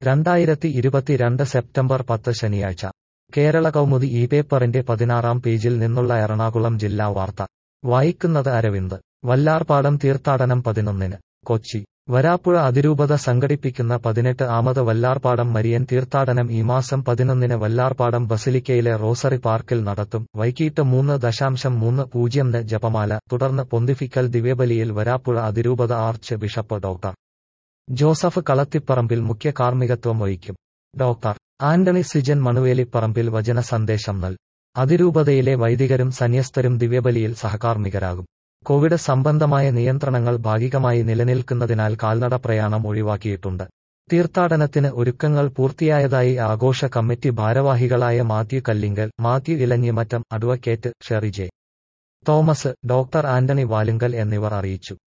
രണ്ടായിരത്തി ഇരുപത്തിരണ്ട് സെപ്റ്റംബർ പത്ത് ശനിയാഴ്ച കേരള കൗമുദി ഈ പേപ്പറിന്റെ പതിനാറാം പേജിൽ നിന്നുള്ള എറണാകുളം ജില്ലാ വാർത്ത വായിക്കുന്നത് അരവിന്ദ് വല്ലാർപാടം തീർത്ഥാടനം പതിനൊന്നിന് കൊച്ചി വരാപ്പുഴ അതിരൂപത സംഘടിപ്പിക്കുന്ന പതിനെട്ട് ആമത് വല്ലാർപാടം മരിയൻ തീർത്ഥാടനം ഈ മാസം പതിനൊന്നിന് വല്ലാർപാടം ബസിലിക്കയിലെ റോസറി പാർക്കിൽ നടത്തും വൈകിട്ട് മൂന്ന് ദശാംശം മൂന്ന് പൂജ്യംന് ജപമാല തുടർന്ന് പൊന്തിഫിക്കൽ ദിവ്യബലിയിൽ വരാപ്പുഴ അതിരൂപത archbishop doctor Joseph Kalathiparambil മുഖ്യ കാർമ്മികത്വം വഹിക്കും ഡോക്ടർ ആന്റണി സിജൻ മണുവേലിപ്പറമ്പിൽ വചന സന്ദേശം നൽ അതിരൂപതയിലെ വൈദികരും സന്യസ്തരും ദിവ്യബലിയിൽ സഹകാർമ്മികരാകും കോവിഡ് സംബന്ധമായ നിയന്ത്രണങ്ങൾ ഭാഗികമായി നിലനിൽക്കുന്നതിനാൽ കാൽനട പ്രയാണം ഒഴിവാക്കിയിട്ടുണ്ട് തീർത്ഥാടനത്തിന് ഒരുക്കങ്ങൾ പൂർത്തിയായതായി ആഘോഷ കമ്മിറ്റി ഭാരവാഹികളായ മാത്യു കല്ലിങ്കൽ മാത്യു ഇലഞ്ഞിമറ്റം അഡ്വക്കേറ്റ് ഷെറിജെ തോമസ് ഡോക്ടർ ആന്റണി വാലുങ്കൽ എന്നിവർ അറിയിച്ചു